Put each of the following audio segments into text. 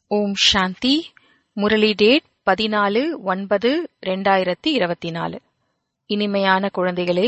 ஓம் சாந்தி Murali date பதினாலு ஒன்பது ரெண்டாயிரத்தி இருபத்தி நாலு இனிமையான குழந்தைகளே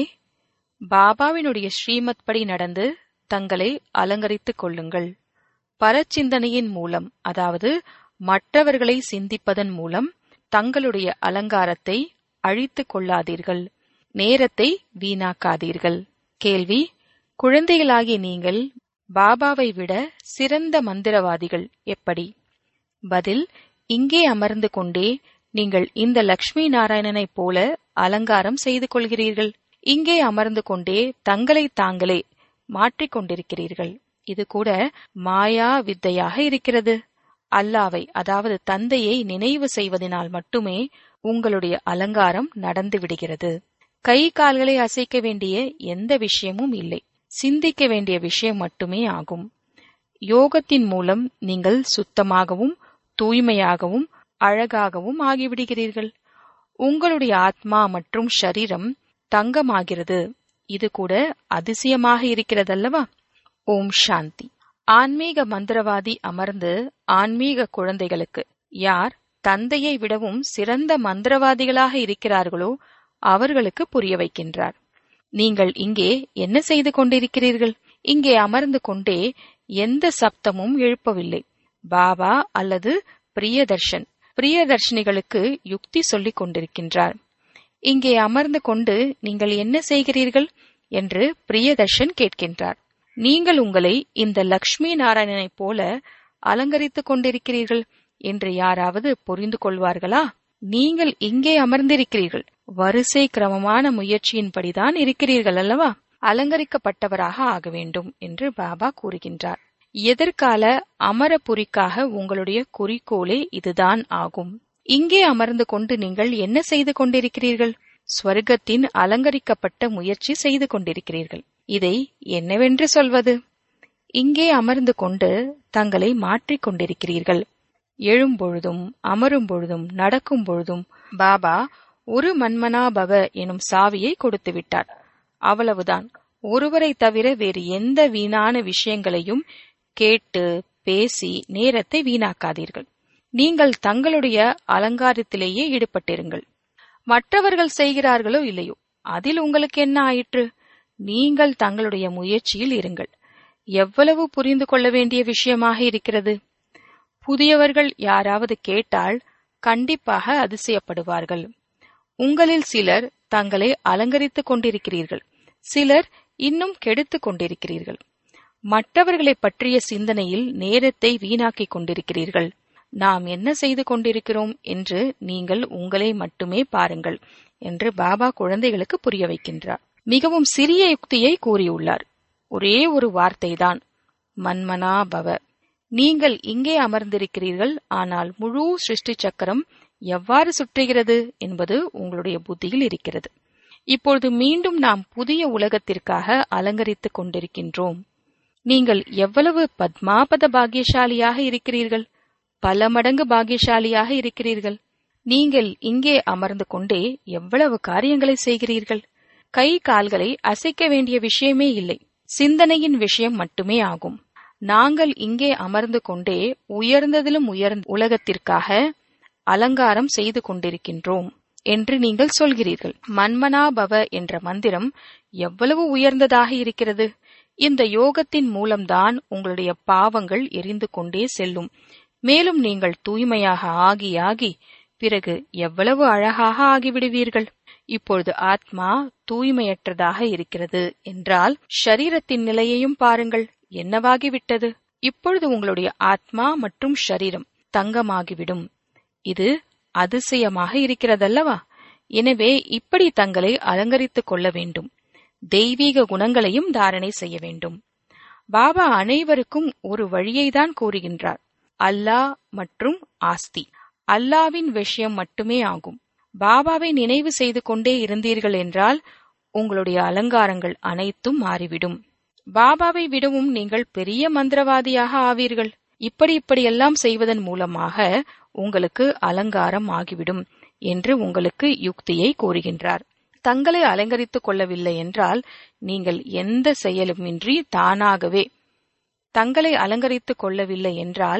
பாபாவினுடைய ஸ்ரீமத் படி நடந்து தங்களை அலங்கரித்துக் கொள்ளுங்கள் பரச்சிந்தனையின் மூலம் அதாவது மற்றவர்களை சிந்திப்பதன் மூலம் தங்களுடைய அலங்காரத்தை அழித்துக் கொள்ளாதீர்கள் நேரத்தை வீணாக்காதீர்கள் கேள்வி குழந்தைகளாகிய நீங்கள் பாபாவை விட சிறந்த மந்திரவாதிகள் எப்படி பதில் இங்கே அமர்ந்து கொண்டே நீங்கள் இந்த லக்ஷ்மி நாராயணனைப் போல அலங்காரம் செய்து கொள்கிறீர்கள் இங்கே அமர்ந்து கொண்டே தங்களை தாங்களே மாற்றிக் கொண்டிருக்கிறீர்கள் இது கூட மாயா வித்தையாக இருக்கிறது அல்லாவை அதாவது தந்தையை நினைவு செய்வதனால் மட்டுமே உங்களுடைய அலங்காரம் நடந்து விடுகிறது கை கால்களை அசைக்க வேண்டிய எந்த விஷயமும் இல்லை சிந்திக்க வேண்டிய விஷயம் மட்டுமே ஆகும் யோகத்தின் மூலம் நீங்கள் சுத்தமாகவும் தூய்மையாகவும் அழகாகவும் ஆகிவிடுகிறீர்கள் உங்களுடைய ஆத்மா மற்றும் ஷரீரம் தங்கமாகிறது இது கூட அதிசயமாக இருக்கிறதல்லவா ஓம் சாந்தி ஆன்மீக மந்திரவாதி அமர்ந்து ஆன்மீக குழந்தைகளுக்கு யார் தந்தையை விடவும் சிறந்த மந்திரவாதிகளாக இருக்கிறார்களோ அவர்களுக்கு புரிய வைக்கின்றார் நீங்கள் இங்கே என்ன செய்து கொண்டிருக்கிறீர்கள் இங்கே அமர்ந்து கொண்டே எந்த சப்தமும் எழுப்பவில்லை பாபா அல்லது பிரியதர்ஷன் பிரியதர்ஷினிகளுக்கு யுக்தி சொல்லிக் கொண்டிருக்கின்றார் இங்கே அமர்ந்து கொண்டு நீங்கள் என்ன செய்கிறீர்கள் என்று பிரியதர்ஷன் கேட்கின்றார் நீங்கள் உங்களை இந்த லக்ஷ்மி நாராயணனைப் போல அலங்கரித்துக் கொண்டிருக்கிறீர்கள் என்று யாராவது புரிந்து கொள்வார்களா நீங்கள் இங்கே அமர்ந்திருக்கிறீர்கள் வரிசை கிரமமான முயற்சியின்படிதான் இருக்கிறீர்கள் அல்லவா அலங்கரிக்கப்பட்டவராக ஆக வேண்டும் என்று பாபா கூறுகின்றார் எதிர்கால அமரபுரிக்காக உங்களுடைய குறிக்கோளே இதுதான் ஆகும் இங்கே அமர்ந்து கொண்டு நீங்கள் என்ன செய்து கொண்டிருக்கிறீர்கள் ஸ்வர்க்கத்தின் அலங்கரிக்கப்பட்ட முயற்சி செய்து கொண்டிருக்கிறீர்கள் இதை என்னவென்று சொல்வது இங்கே அமர்ந்து கொண்டு தங்களை மாற்றிக் கொண்டிருக்கிறீர்கள் எழும்பொழுதும் அமரும் பொழுதும் நடக்கும் பொழுதும் பாபா ஒரு மன்மனாபவ எனும் சாவியை கொடுத்து விட்டார் அவ்வளவுதான் ஒருவரை தவிர வேறு எந்த வீணான விஷயங்களையும் கேட்டு பேசி நேரத்தை வீணாக்காதீர்கள் நீங்கள் தங்களுடைய அலங்காரத்திலேயே ஈடுபட்டிருங்கள் மற்றவர்கள் செய்கிறார்களோ இல்லையோ அதில் உங்களுக்கு என்ன ஆயிற்று நீங்கள் தங்களுடைய முயற்சியில் இருங்கள் எவ்வளவு புரிந்து கொள்ள வேண்டிய விஷயமாக இருக்கிறது புதியவர்கள் யாராவது கேட்டால் கண்டிப்பாக அதிசயப்படுவார்கள் உங்களில் சிலர் தங்களை அலங்கரித்துக் கொண்டிருக்கிறீர்கள் சிலர் இன்னும் கெடுத்துக் கொண்டிருக்கிறீர்கள் மற்றவர்களை பற்றிய சிந்தனையில் நேரத்தை வீணாக்கிக் கொண்டிருக்கிறீர்கள் நாம் என்ன செய்து கொண்டிருக்கிறோம் என்று நீங்கள் உங்களை மட்டுமே பாருங்கள் என்று பாபா குழந்தைகளுக்கு புரிய வைக்கின்றார் மிகவும் சிறிய யுக்தியை கூறியுள்ளார் ஒரே ஒரு வார்த்தைதான் மன்மனா பவ நீங்கள் இங்கே அமர்ந்திருக்கிறீர்கள் ஆனால் முழு சிருஷ்டி சக்கரம் எவ்வாறு சுற்றுகிறது என்பது உங்களுடைய புத்தியில் இருக்கிறது இப்பொழுது மீண்டும் நாம் புதிய உலகத்திற்காக அலங்கரித்துக் கொண்டிருக்கின்றோம் நீங்கள் எவ்வளவு பத்மாபத பாக்கியசாலியாக இருக்கிறீர்கள் பல மடங்கு பாக்கியசாலியாக இருக்கிறீர்கள் நீங்கள் இங்கே அமர்ந்து கொண்டே எவ்வளவு காரியங்களை செய்கிறீர்கள் கை கால்களை அசைக்க வேண்டிய விஷயமே இல்லை சிந்தனையின் விஷயம் மட்டுமே ஆகும் நாங்கள் இங்கே அமர்ந்து கொண்டே உயர்ந்ததிலும் உயர்ந்த உலகத்திற்காக அலங்காரம் செய்து கொண்டிருக்கின்றோம் என்று நீங்கள் சொல்கிறீர்கள் மன்மனாபவ என்ற மந்திரம் எவ்வளவு உயர்ந்ததாக இருக்கிறது இந்த யோகத்தின் மூலம்தான் உங்களுடைய பாவங்கள் எரிந்து கொண்டே செல்லும் மேலும் நீங்கள் தூய்மையாக ஆகி ஆகி பிறகு எவ்வளவு அழகாக ஆகிவிடுவீர்கள் இப்பொழுது ஆத்மா தூய்மையற்றதாக இருக்கிறது என்றால் ஷரீரத்தின் நிலையையும் பாருங்கள் என்னவாகிவிட்டது இப்பொழுது உங்களுடைய ஆத்மா மற்றும் ஷரீரம் தங்கமாகிவிடும் இது அதிசயமாக இருக்கிறதல்லவா எனவே இப்படி தங்களை அலங்கரித்துக் கொள்ள வேண்டும் தெய்வீக குணங்களையும் தாரணை செய்ய வேண்டும் பாபா அனைவருக்கும் ஒரு வழியை தான் கூறுகின்றார் அல்லாஹ் மற்றும் ஆஸ்தி அல்லாவின் விஷயம் மட்டுமே ஆகும் பாபாவை நினைவு செய்து கொண்டே இருந்தீர்கள் என்றால் உங்களுடைய அலங்காரங்கள் அனைத்தும் மாறிவிடும் பாபாவை விடவும் நீங்கள் பெரிய மந்திரவாதியாக ஆவீர்கள் இப்படி இப்படியெல்லாம் செய்வதன் மூலமாக உங்களுக்கு அலங்காரம் ஆகிவிடும் என்று உங்களுக்கு யுக்தியை கூறுகின்றார் தங்களை அலங்கரித்துக் கொள்ளவில்லை என்றால் நீங்கள் எந்த செயலுமின்றி தானாகவே தங்களை அலங்கரித்துக் கொள்ளவில்லை என்றால்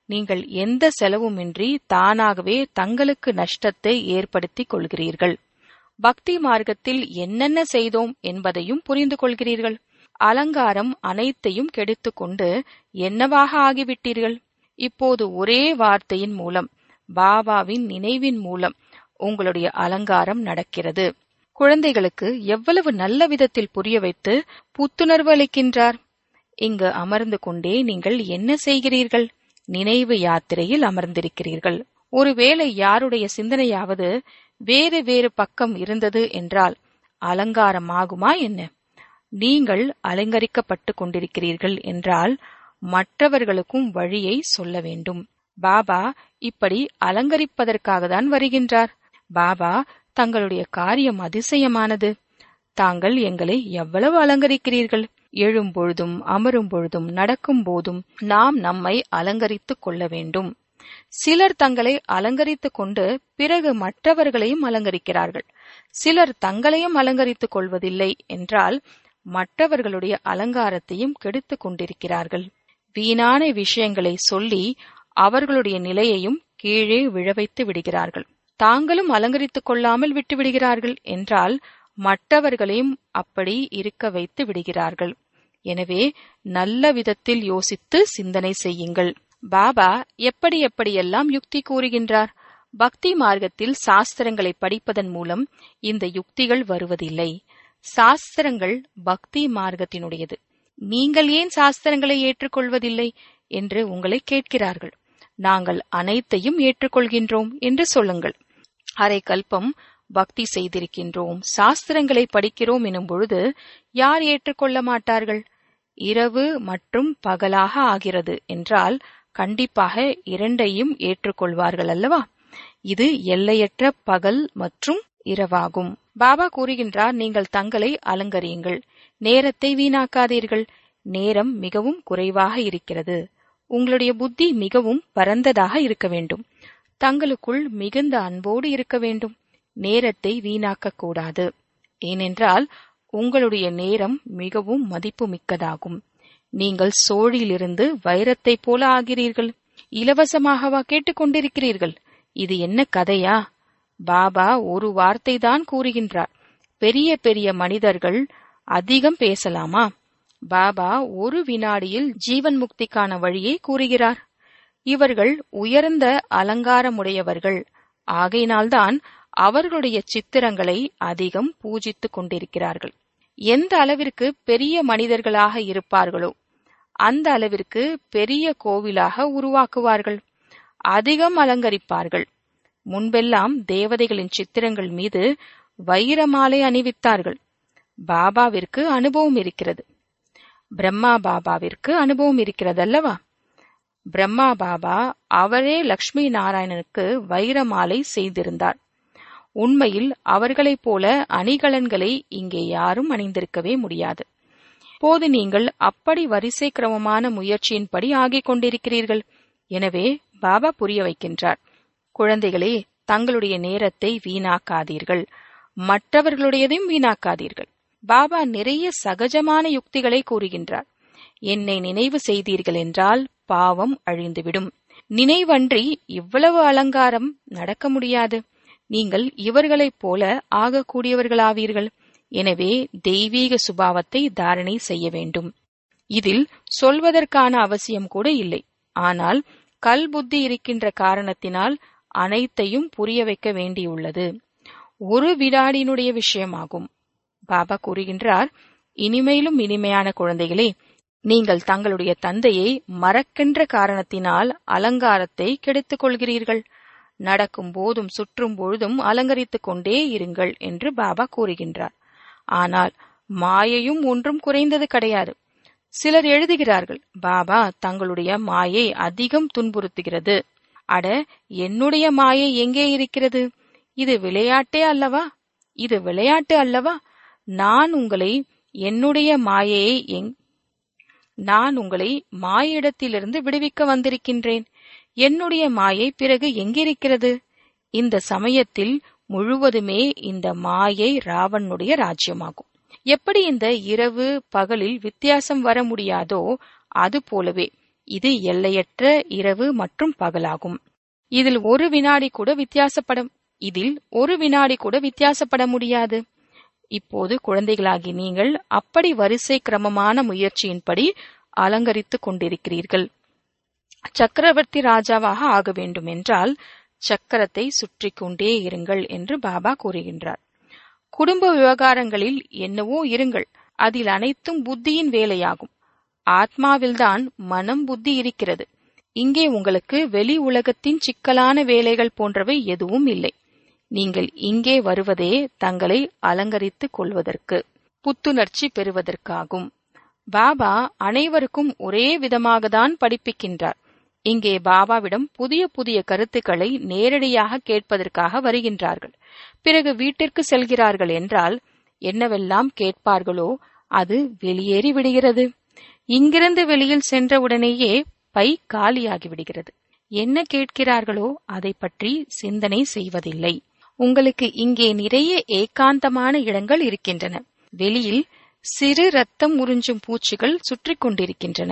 நீங்கள் எந்த செலவுமின்றி தானாகவே தங்களுக்கு நஷ்டத்தை ஏற்படுத்திக் கொள்கிறீர்கள் பக்தி மார்க்கத்தில் என்னென்ன செய்தோம் என்பதையும் புரிந்து கொள்கிறீர்கள் அலங்காரம் அனைத்தையும் கெடுத்துக்கொண்டு என்னவாக ஆகிவிட்டீர்கள் இப்போது ஒரே வார்த்தையின் மூலம் பாபாவின் நினைவின் மூலம் உங்களுடைய அலங்காரம் நடக்கிறது குழந்தைகளுக்கு எவ்வளவு நல்ல விதத்தில் புரிய வைத்து புத்துணர்வு அளிக்கின்றார் இங்கு அமர்ந்து கொண்டே நீங்கள் என்ன செய்கிறீர்கள் நினைவு யாத்திரையில் அமர்ந்திருக்கிறீர்கள் ஒருவேளை யாருடைய சிந்தனையாவது வேறு வேறு பக்கம் இருந்தது என்றால் அலங்காரமாகுமா என்ன நீங்கள் அலங்கரிக்கப்பட்டு கொண்டிருக்கிறீர்கள் என்றால் மற்றவர்களுக்கும் வழியை சொல்ல வேண்டும் பாபா இப்படி அலங்கரிப்பதற்காக தான் வருகின்றார் பாபா தங்களுடைய காரியம் அதிசயமானது தாங்கள் எங்களை எவ்வளவு அலங்கரிக்கிறீர்கள் எழும் பொழுதும் அமரும் பொழுதும் நடக்கும் போதும் நாம் நம்மை அலங்கரித்துக் கொள்ள வேண்டும் சிலர் தங்களை அலங்கரித்துக் கொண்டு பிறகு மற்றவர்களையும் அலங்கரிக்கிறார்கள் சிலர் தங்களையும் அலங்கரித்துக் கொள்வதில்லை என்றால் மற்றவர்களுடைய அலங்காரத்தையும் கெடுத்துக் கொண்டிருக்கிறார்கள் வீணான விஷயங்களை சொல்லி அவர்களுடைய நிலையையும் கீழே விழவைத்து விடுகிறார்கள் தாங்களும் அலங்கரித்துக் கொள்ளாமல் விட்டு விடுகிறார்கள் என்றால் மற்றவர்களையும் அப்படி இருக்க வைத்து விடுகிறார்கள் எனவே நல்ல விதத்தில் யோசித்து சிந்தனை செய்யுங்கள் பாபா எப்படி எப்படியெல்லாம் யுக்தி கூறுகின்றார் பக்தி மார்க்கத்தில் சாஸ்திரங்களை படிப்பதன் மூலம் இந்த யுக்திகள் வருவதில்லை சாஸ்திரங்கள் பக்தி மார்க்கத்தினுடையது நீங்கள் ஏன் சாஸ்திரங்களை ஏற்றுக்கொள்வதில்லை என்று உங்களை கேட்கிறார்கள் நாங்கள் அனைத்தையும் ஏற்றுக்கொள்கின்றோம் என்று சொல்லுங்கள் அரை கல்பம் பக்தி செய்திருக்கின்றோம் சாஸ்திரங்களை படிக்கிறோம் எனும் பொழுது யார் ஏற்றுக்கொள்ள மாட்டார்கள் இரவு மற்றும் பகலாக ஆகிறது என்றால் கண்டிப்பாக இரண்டையும் ஏற்றுக்கொள்வார்கள் அல்லவா இது எல்லையற்ற பகல் மற்றும் இரவாகும் பாபா கூறுகின்றார் நீங்கள் தங்களை அலங்கரியுங்கள் நேரத்தை வீணாக்காதீர்கள் நேரம் மிகவும் குறைவாக இருக்கிறது உங்களுடைய புத்தி மிகவும் பரந்ததாக இருக்க வேண்டும் தங்களுக்குள் மிகுந்த அன்போடு இருக்க வேண்டும் நேரத்தை வீணாக்க கூடாது ஏனென்றால் உங்களுடைய நேரம் மிகவும் மதிப்பு மிக்கதாகும் நீங்கள் சோழிலிருந்து வைரத்தைப் போல ஆகிறீர்கள் இலவசமாகவா கேட்டுக்கொண்டிருக்கிறீர்கள் இது என்ன கதையா பாபா ஒரு வார்த்தை தான் கூறுகின்றார் பெரிய பெரிய மனிதர்கள் அதிகம் பேசலாமா பாபா ஒரு வினாடியில் ஜீவன் முக்திக்கான வழியை கூறுகிறார் இவர்கள் உயர்ந்த அலங்காரமுடையவர்கள் ஆகையினால்தான் அவர்களுடைய சித்திரங்களை அதிகம் பூஜித்துக் கொண்டிருக்கிறார்கள் எந்த அளவிற்கு பெரிய மனிதர்களாக இருப்பார்களோ அந்த அளவிற்கு பெரிய கோவிலாக உருவாக்குவார்கள் அதிகம் அலங்கரிப்பார்கள் முன்பெல்லாம் தேவதைகளின் சித்திரங்கள் மீது வைரமாலை அணிவித்தார்கள் பாபாவிற்கு அனுபவம் இருக்கிறது பிரம்மா பாபாவிற்கு அனுபவம் இருக்கிறது அல்லவா பிரம்மா பாபா அவரே லக்ஷ்மி நாராயணனுக்கு வைரமாலை செய்திருந்தார் உண்மையில் அவர்களைப் போல அணிகலன்களை இங்கே யாரும் அணிந்திருக்கவே முடியாது போது நீங்கள் அப்படி வரிசை கிரமமான முயற்சியின்படி ஆகிக் கொண்டிருக்கிறீர்கள் எனவே பாபா புரிய வைக்கின்றார் குழந்தைகளே தங்களுடைய நேரத்தை வீணாக்காதீர்கள் மற்றவர்களுடையதையும் வீணாக்காதீர்கள் பாபா நிறைய சகஜமான யுக்திகளை கூறுகின்றார் என்னை நினைவு செய்தீர்கள் என்றால் பாவம் அழிந்துவிடும் நினைவன்றி இவ்வளவு அலங்காரம் நடக்க முடியாது நீங்கள் இவர்களைப் போல ஆகக்கூடியவர்களாவீர்கள் எனவே தெய்வீக சுபாவத்தை தாரணை செய்ய வேண்டும் இதில் சொல்வதற்கான அவசியம் கூட இல்லை ஆனால் கல் புத்தி இருக்கின்ற காரணத்தினால் அனைத்தையும் புரிய வைக்க வேண்டியுள்ளது ஒரு வினாடியினுடைய விஷயமாகும் பாபா கூறுகின்றார் இனிமேலும் இனிமையான குழந்தைகளே நீங்கள் தங்களுடைய தந்தையை மறக்கின்ற காரணத்தினால் அலங்காரத்தை கெடுத்துக் கொள்கிறீர்கள் நடக்கும் போதும் சுற்றும் பொழுதும் அலங்கரித்துக் கொண்டே இருங்கள் என்று பாபா கூறுகின்றார் ஆனால் மாயையும் ஒன்றும் குறைந்தது கிடையாது சிலர் எழுதுகிறார்கள் பாபா தங்களுடைய மாயை அதிகம் துன்புறுத்துகிறது அட என்னுடைய மாயை எங்கே இருக்கிறது இது விளையாட்டே அல்லவா இது விளையாட்டு அல்லவா நான் உங்களை என்னுடைய மாயையை எங் நான் உங்களை மாயிடத்திலிருந்து விடுவிக்க வந்திருக்கின்றேன் என்னுடைய மாயை பிறகு எங்கிருக்கிறது இந்த சமயத்தில் முழுவதுமே இந்த மாயை ராவனுடைய ராஜ்யமாகும் எப்படி இந்த இரவு பகலில் வித்தியாசம் வர முடியாதோ அது போலவே இது எல்லையற்ற இரவு மற்றும் பகலாகும் இதில் ஒரு வினாடி கூட வித்தியாசப்படும் இதில் ஒரு வினாடி கூட வித்தியாசப்பட முடியாது இப்போது குழந்தைகளாகி நீங்கள் அப்படி வரிசை கிரமமான முயற்சியின்படி அலங்கரித்துக் கொண்டிருக்கிறீர்கள் சக்கரவர்த்தி ராஜாவாக ஆக வேண்டும் என்றால் சக்கரத்தை சுற்றி கொண்டே இருங்கள் என்று பாபா கூறுகின்றார் குடும்ப விவகாரங்களில் என்னவோ இருங்கள் அதில் அனைத்தும் புத்தியின் வேலையாகும் ஆத்மாவில்தான் மனம் புத்தி இருக்கிறது இங்கே உங்களுக்கு வெளி உலகத்தின் சிக்கலான வேலைகள் போன்றவை எதுவும் இல்லை நீங்கள் இங்கே வருவதே தங்களை அலங்கரித்துக் கொள்வதற்கு புத்துணர்ச்சி பெறுவதற்காகும் பாபா அனைவருக்கும் ஒரே விதமாகத்தான் படிப்பிக்கின்றார் இங்கே பாபாவிடம் புதிய புதிய கருத்துக்களை நேரடியாக கேட்பதற்காக வருகின்றார்கள் பிறகு வீட்டிற்கு செல்கிறார்கள் என்றால் என்னவெல்லாம் கேட்பார்களோ அது வெளியேறி விடுகிறது இங்கிருந்து வெளியில் சென்றவுடனேயே பை காலியாகி விடுகிறது என்ன கேட்கிறார்களோ அதை பற்றி சிந்தனை செய்வதில்லை உங்களுக்கு இங்கே நிறைய ஏகாந்தமான இடங்கள் இருக்கின்றன வெளியில் சிறு ரத்தம் உறிஞ்சும் பூச்சிகள் சுற்றி கொண்டிருக்கின்றன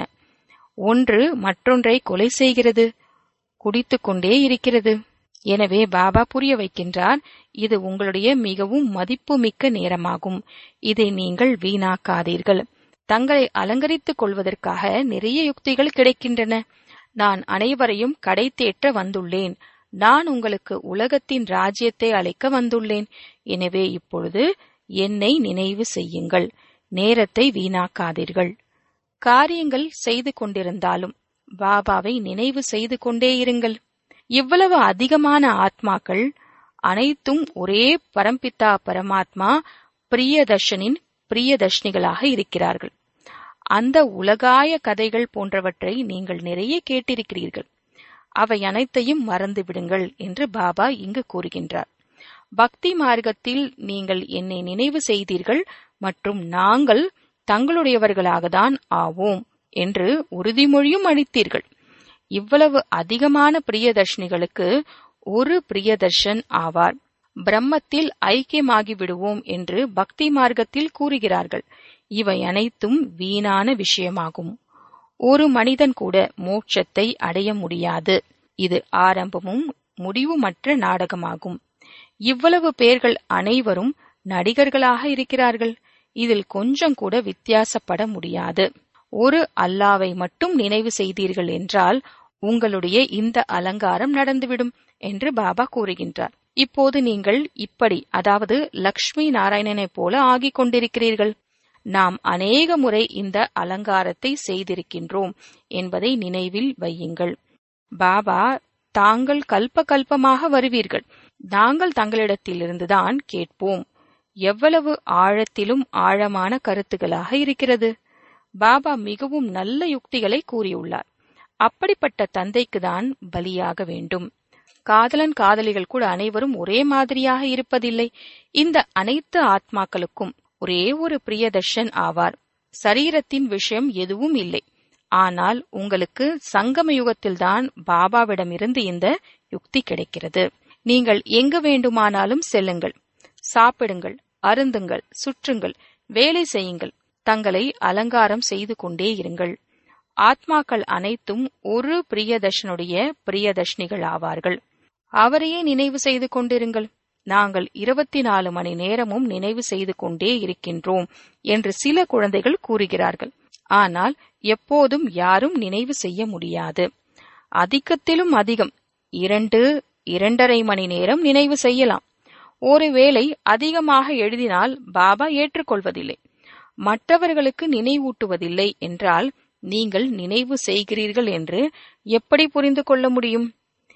ஒன்று மற்றொன்றை கொலை செய்கிறது குடித்துக் கொண்டே இருக்கிறது எனவே பாபா புரிய வைக்கின்றார் இது உங்களுடைய மிகவும் மதிப்புமிக்க நேரமாகும் இதை நீங்கள் வீணாக்காதீர்கள் தங்களை அலங்கரித்துக் கொள்வதற்காக நிறைய யுக்திகள் கிடைக்கின்றன நான் அனைவரையும் கடை தேற்ற வந்துள்ளேன் நான் உங்களுக்கு உலகத்தின் ராஜ்யத்தை அழைக்க வந்துள்ளேன் எனவே இப்பொழுது என்னை நினைவு செய்யுங்கள் நேரத்தை வீணாக்காதீர்கள் காரியங்கள் செய்து கொண்டிருந்தாலும் பாபாவை நினைவு செய்து கொண்டே இருங்கள் இவ்வளவு அதிகமான ஆத்மாக்கள் அனைத்தும் ஒரே பரம்பித்தா பரமாத்மா பிரியதர்ஷனின் பிரியதர்ஷினிகளாக இருக்கிறார்கள் அந்த உலகாய கதைகள் போன்றவற்றை நீங்கள் நிறைய கேட்டிருக்கிறீர்கள் அவை அனைத்தையும் மறந்து விடுங்கள் என்று பாபா இங்கு கூறுகின்றார் பக்தி மார்க்கத்தில் நீங்கள் என்னை நினைவு செய்தீர்கள் மற்றும் நாங்கள் தங்களுடையவர்களாகத்தான் ஆவோம் என்று உறுதிமொழியும் அளித்தீர்கள் இவ்வளவு அதிகமான பிரியதர்ஷினிகளுக்கு ஒரு பிரியதர்ஷன் ஆவார் பிரம்மத்தில் ஐக்கியமாகி விடுவோம் என்று பக்தி மார்க்கத்தில் கூறுகிறார்கள் இவை அனைத்தும் வீணான விஷயமாகும் ஒரு மனிதன் கூட மோட்சத்தை அடைய முடியாது இது ஆரம்பமும் முடிவுமற்ற நாடகமாகும் இவ்வளவு பேர்கள் அனைவரும் நடிகர்களாக இருக்கிறார்கள் இதில் கொஞ்சம் கூட வித்தியாசப்பட முடியாது ஒரு அல்லாவை மட்டும் நினைவு செய்தீர்கள் என்றால் உங்களுடைய இந்த அலங்காரம் நடந்துவிடும் என்று பாபா கூறுகின்றார் இப்போது நீங்கள் இப்படி அதாவது லக்ஷ்மி நாராயணனைப் போல ஆகிக் கொண்டிருக்கிறீர்கள் நாம் அநேக முறை இந்த அலங்காரத்தை செய்திருக்கின்றோம் என்பதை நினைவில் வையுங்கள் பாபா தாங்கள் கல்ப கல்பமாக வருவீர்கள் நாங்கள் தங்களிடத்திலிருந்துதான் கேட்போம் எவ்வளவு ஆழத்திலும் ஆழமான கருத்துகளாக இருக்கிறது பாபா மிகவும் நல்ல யுக்திகளை கூறியுள்ளார் அப்படிப்பட்ட தந்தைக்கு தான் பலியாக வேண்டும் காதலன் காதலிகள் கூட அனைவரும் ஒரே மாதிரியாக இருப்பதில்லை இந்த அனைத்து ஆத்மாக்களுக்கும் ஒரே ஒரு பிரியதர்ஷன் ஆவார் சரீரத்தின் விஷயம் எதுவும் இல்லை ஆனால் உங்களுக்கு சங்கம யுகத்தில்தான் பாபாவிடமிருந்து இந்த யுக்தி கிடைக்கிறது நீங்கள் எங்கு வேண்டுமானாலும் செல்லுங்கள் சாப்பிடுங்கள் அருந்துங்கள் சுற்றுங்கள் வேலை செய்யுங்கள் தங்களை அலங்காரம் செய்து கொண்டே இருங்கள் ஆத்மாக்கள் அனைத்தும் ஒரு பிரியதர்ஷனுடைய பிரியதர்ஷினிகள் ஆவார்கள் அவரையே நினைவு செய்து கொண்டிருங்கள் நாங்கள் இருபத்தி நாலு மணி நேரமும் நினைவு செய்து கொண்டே இருக்கின்றோம் என்று சில குழந்தைகள் கூறுகிறார்கள் ஆனால் எப்போதும் யாரும் நினைவு செய்ய முடியாது அதிகத்திலும் அதிகம் இரண்டு இரண்டரை மணி நேரம் நினைவு செய்யலாம் ஒருவேளை அதிகமாக எழுதினால் பாபா ஏற்றுக்கொள்வதில்லை மற்றவர்களுக்கு நினைவூட்டுவதில்லை என்றால் நீங்கள் நினைவு செய்கிறீர்கள் என்று எப்படி புரிந்து கொள்ள முடியும்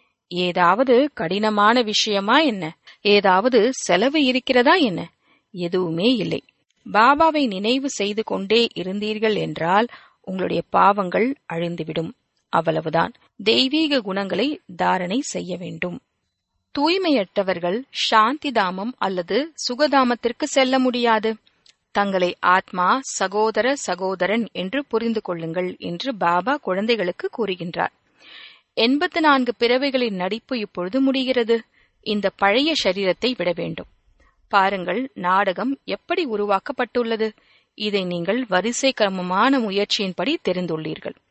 ஏதாவது கடினமான விஷயமா என்ன ஏதாவது செலவு இருக்கிறதா என்ன எதுவுமே இல்லை பாபாவை நினைவு செய்து கொண்டே இருந்தீர்கள் என்றால் உங்களுடைய பாவங்கள் அழிந்துவிடும் அவ்வளவுதான் தெய்வீக குணங்களை தாரணை செய்ய வேண்டும் தூய்மையற்றவர்கள் சாந்தி தாமம் அல்லது சுகதாமத்திற்கு செல்ல முடியாது தங்களை ஆத்மா சகோதர சகோதரன் என்று புரிந்து கொள்ளுங்கள் என்று பாபா குழந்தைகளுக்கு கூறுகின்றார் எண்பத்து நான்கு பிறவைகளின் நடிப்பு இப்பொழுது முடிகிறது இந்த பழைய சரீரத்தை விட வேண்டும் பாருங்கள் நாடகம் எப்படி உருவாக்கப்பட்டுள்ளது இதை நீங்கள் வரிசை கிரமமான முயற்சியின்படி தெரிந்துள்ளீர்கள்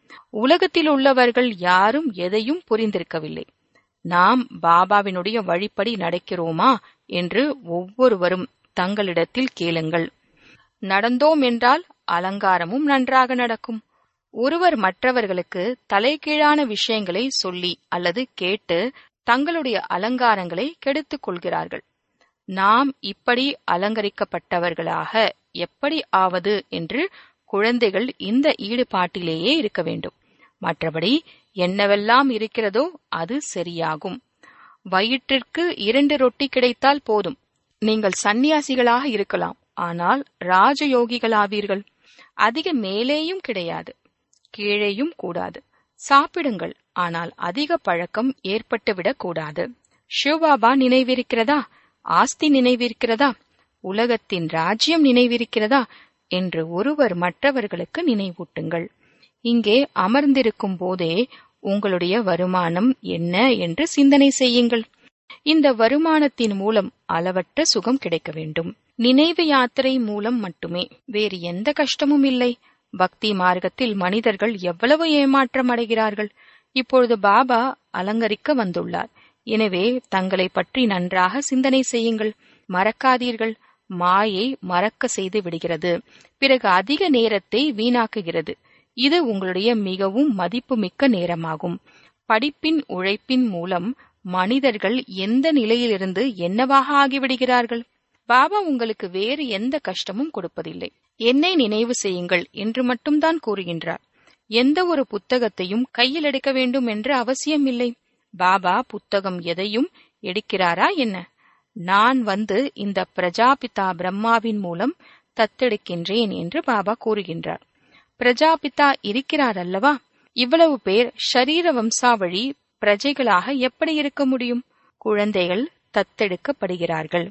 உலகத்தில் உள்ளவர்கள் யாரும் எதையும் புரிந்திருக்கவில்லை நாம் பாபாவினுடைய வழிப்படி நடக்கிறோமா என்று ஒவ்வொருவரும் தங்களிடத்தில் கேளுங்கள் நடந்தோம் என்றால் அலங்காரமும் நன்றாக நடக்கும் ஒருவர் மற்றவர்களுக்கு தலைகீழான விஷயங்களை சொல்லி அல்லது கேட்டு தங்களுடைய அலங்காரங்களை கெடுத்துக் கொள்கிறார்கள் நாம் இப்படி அலங்கரிக்கப்பட்டவர்களாக எப்படி ஆவது என்று குழந்தைகள் இந்த ஈடுபாட்டிலேயே இருக்க வேண்டும் மற்றபடி என்னவெல்லாம் இருக்கிறதோ அது சரியாகும் வயிற்றிற்கு இரண்டு ரொட்டி கிடைத்தால் போதும் நீங்கள் சந்நியாசிகளாக இருக்கலாம் ஆனால் ராஜயோகிகளாவீர்கள் அதிக மேலேயும் கிடையாது கீழேயும் கூடாது சாப்பிடுங்கள் ஆனால் அதிக பழக்கம் ஏற்பட்டுவிடக் கூடாது சிவபாபா நினைவிருக்கிறதா ஆஸ்தி நினைவிருக்கிறதா உலகத்தின் ராஜ்யம் நினைவிருக்கிறதா என்று ஒருவர் மற்றவர்களுக்கு நினைவூட்டுங்கள் இங்கே அமர்ந்திருக்கும் போதே உங்களுடைய வருமானம் என்ன என்று சிந்தனை செய்யுங்கள் இந்த வருமானத்தின் மூலம் அளவற்ற சுகம் கிடைக்க வேண்டும் நினைவு யாத்திரை மூலம் மட்டுமே வேறு எந்த கஷ்டமும் இல்லை பக்தி மார்க்கத்தில் மனிதர்கள் எவ்வளவு ஏமாற்றம் அடைகிறார்கள் இப்பொழுது பாபா அலங்கரிக்க வந்துள்ளார் எனவே தங்களை பற்றி நன்றாக சிந்தனை செய்யுங்கள் மறக்காதீர்கள் மாயை மறக்க செய்து விடுகிறது பிறகு அதிக நேரத்தை வீணாக்குகிறது இது உங்களுடைய மிகவும் மதிப்புமிக்க நேரமாகும் படிப்பின் உழைப்பின் மூலம் மனிதர்கள் எந்த நிலையிலிருந்து என்னவாக ஆகிவிடுகிறார்கள் பாபா உங்களுக்கு வேறு எந்த கஷ்டமும் கொடுப்பதில்லை என்னை நினைவு செய்யுங்கள் என்று மட்டும்தான் கூறுகின்றார் எந்த ஒரு புத்தகத்தையும் கையில் எடுக்க வேண்டும் என்ற அவசியம் இல்லை பாபா புத்தகம் எதையும் எடுக்கிறாரா என்ன நான் வந்து இந்த பிரஜாபிதா பிரம்மாவின் மூலம் தத்தெடுக்கின்றேன் என்று பாபா கூறுகின்றார் பிரஜாபிதா இருக்கிறார் அல்லவா இவ்வளவு பேர் ஷரீர வம்சாவழி பிரஜைகளாக எப்படி இருக்க முடியும் குழந்தைகள் தத்தெடுக்கப்படுகிறார்கள்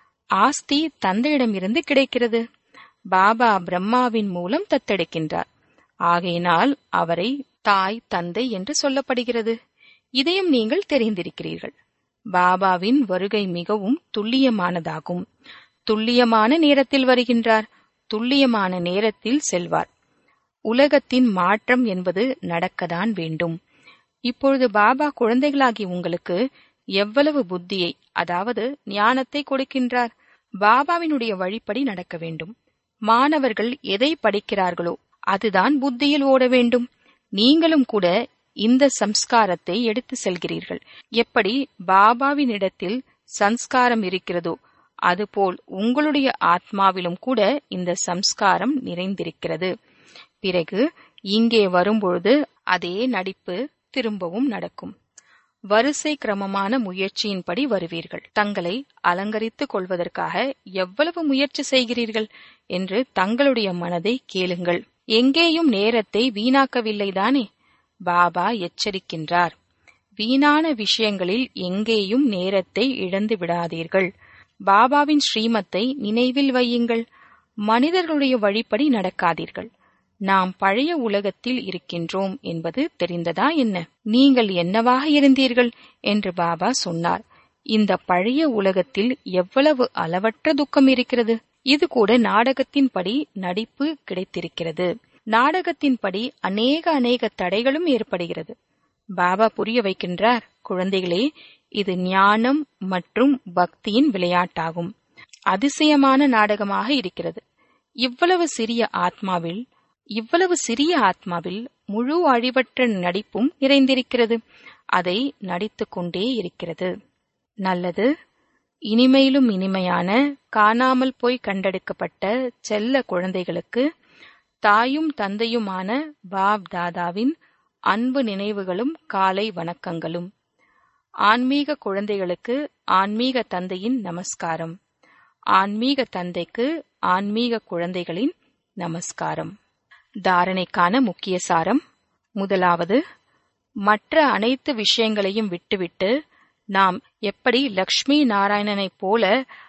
ஆஸ்தி தந்தையிடமிருந்து கிடைக்கிறது பாபா பிரம்மாவின் மூலம் தத்தெடுக்கின்றார் ஆகையினால் அவரை தாய் தந்தை என்று சொல்லப்படுகிறது இதையும் நீங்கள் தெரிந்திருக்கிறீர்கள் பாபாவின் வருகை மிகவும் துல்லியமானதாகும் துல்லியமான நேரத்தில் வருகின்றார் துல்லியமான நேரத்தில் செல்வார் உலகத்தின் மாற்றம் என்பது நடக்கத்தான் வேண்டும் இப்பொழுது பாபா குழந்தைகளாகி உங்களுக்கு எவ்வளவு புத்தியை அதாவது ஞானத்தை கொடுக்கின்றார் பாபாவினுடைய வழிப்படி நடக்க வேண்டும் மாணவர்கள் எதை படிக்கிறார்களோ அதுதான் புத்தியில் ஓட வேண்டும் நீங்களும் கூட இந்த சம்ஸ்காரத்தை எடுத்து செல்கிறீர்கள் எப்படி பாபாவினிடத்தில் சம்ஸ்காரம் இருக்கிறதோ அதுபோல் உங்களுடைய ஆத்மாவிலும் கூட இந்த சம்ஸ்காரம் நிறைந்திருக்கிறது பிறகு இங்கே வரும்பொழுது அதே நடிப்பு திரும்பவும் நடக்கும் வரிசை கிரமமான முயற்சியின்படி வருவீர்கள் தங்களை அலங்கரித்துக் கொள்வதற்காக எவ்வளவு முயற்சி செய்கிறீர்கள் என்று தங்களுடைய மனதை கேளுங்கள் எங்கேயும் நேரத்தை வீணாக்கவில்லைதானே பாபா எச்சரிக்கின்றார் வீணான விஷயங்களில் எங்கேயும் நேரத்தை இழந்து விடாதீர்கள் பாபாவின் ஸ்ரீமத்தை நினைவில் வையுங்கள் மனிதர்களுடைய வழிப்படி நடக்காதீர்கள் நாம் பழைய உலகத்தில் இருக்கின்றோம் என்பது தெரிந்ததா என்ன நீங்கள் என்னவாக இருந்தீர்கள் என்று பாபா சொன்னார் இந்த பழைய உலகத்தில் எவ்வளவு அளவற்ற துக்கம் இருக்கிறது இது கூட நாடகத்தின்படி நடிப்பு கிடைத்திருக்கிறது நாடகத்தின்படி அநேக அநேக தடைகளும் ஏற்படுகிறது பாபா புரிய வைக்கின்றார் குழந்தைகளே இது ஞானம் மற்றும் பக்தியின் விளையாட்டாகும் அதிசயமான நாடகமாக இருக்கிறது இவ்வளவு சிறிய ஆத்மாவில் இவ்வளவு சிறிய ஆத்மாவில் முழு அழிவற்ற நடிப்பும் நிறைந்திருக்கிறது அதை நடித்துக் கொண்டே இருக்கிறது நல்லது இனிமையிலும் இனிமையான காணாமல் போய் கண்டெடுக்கப்பட்ட செல்ல குழந்தைகளுக்கு தாயும் தந்தையுமான பாப் தாதாவின் அன்பு நினைவுகளும் காலை வணக்கங்களும் ஆன்மீக குழந்தைகளுக்கு ஆன்மீக தந்தையின் நமஸ்காரம் ஆன்மீக தந்தைக்கு ஆன்மீக குழந்தைகளின் நமஸ்காரம் தாரணைக்கான முக்கிய சாரம் முதலாவது மற்ற அனைத்து விஷயங்களையும் விட்டுவிட்டு நாம் எப்படி லக்ஷ்மி நாராயணனைப் போல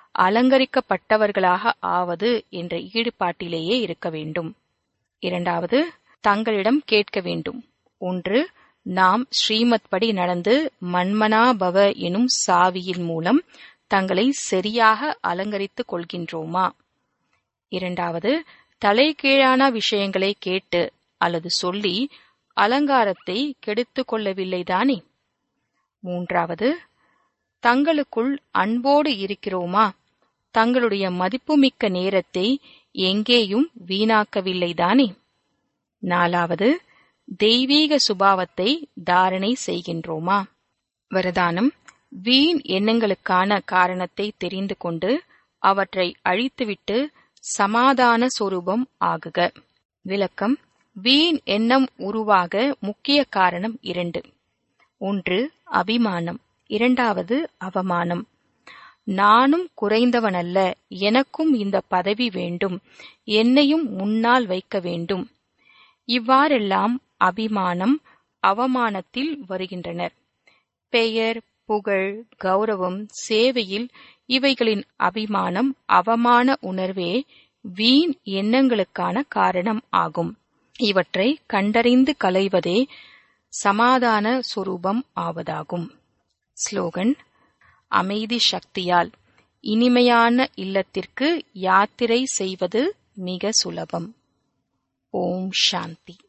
அலங்கரிக்கப்பட்டவர்களாக ஆவது என்ற ஈடுபாட்டிலேயே இருக்க வேண்டும் இரண்டாவது தங்களிடம் கேட்க வேண்டும் ஒன்று நாம் ஸ்ரீமத் படி நடந்து மன்மனா பவ எனும் சாவியின் மூலம் தங்களை சரியாக அலங்கரித்துக் கொள்கின்றோமா இரண்டாவது தலைகீழான விஷயங்களை கேட்டு அல்லது சொல்லி அலங்காரத்தை கெடுத்துக் கொள்ளவில்லைதானே மூன்றாவது தங்களுக்குள் அன்போடு இருக்கிறோமா தங்களுடைய மதிப்புமிக்க நேரத்தை எங்கேயும் வீணாக்கவில்லைதானே நாலாவது தெய்வீக சுபாவத்தை தாரணை செய்கின்றோமா வரதானம் வீண் எண்ணங்களுக்கான காரணத்தை தெரிந்து கொண்டு அவற்றை அழித்துவிட்டு சமாதான சொரூபம் ஆகுக விளக்கம் வீண் எண்ணம் உருவாக முக்கிய காரணம் இரண்டு ஒன்று அபிமானம் இரண்டாவது அவமானம் நானும் குறைந்தவனல்ல எனக்கும் இந்த பதவி வேண்டும் என்னையும் முன்னால் வைக்க வேண்டும் இவ்வாறெல்லாம் அபிமானம் அவமானத்தில் வருகின்றனர் பெயர் புகழ் கௌரவம் சேவையில் இவைகளின் அபிமானம் அவமான உணர்வே வீண் எண்ணங்களுக்கான காரணம் ஆகும் இவற்றை கண்டறிந்து களைவதே சமாதான சொரூபம் ஆவதாகும் ஸ்லோகன் அமைதி சக்தியால் இனிமையான இல்லத்திற்கு யாத்திரை செய்வது மிக சுலபம் ஓம் சாந்தி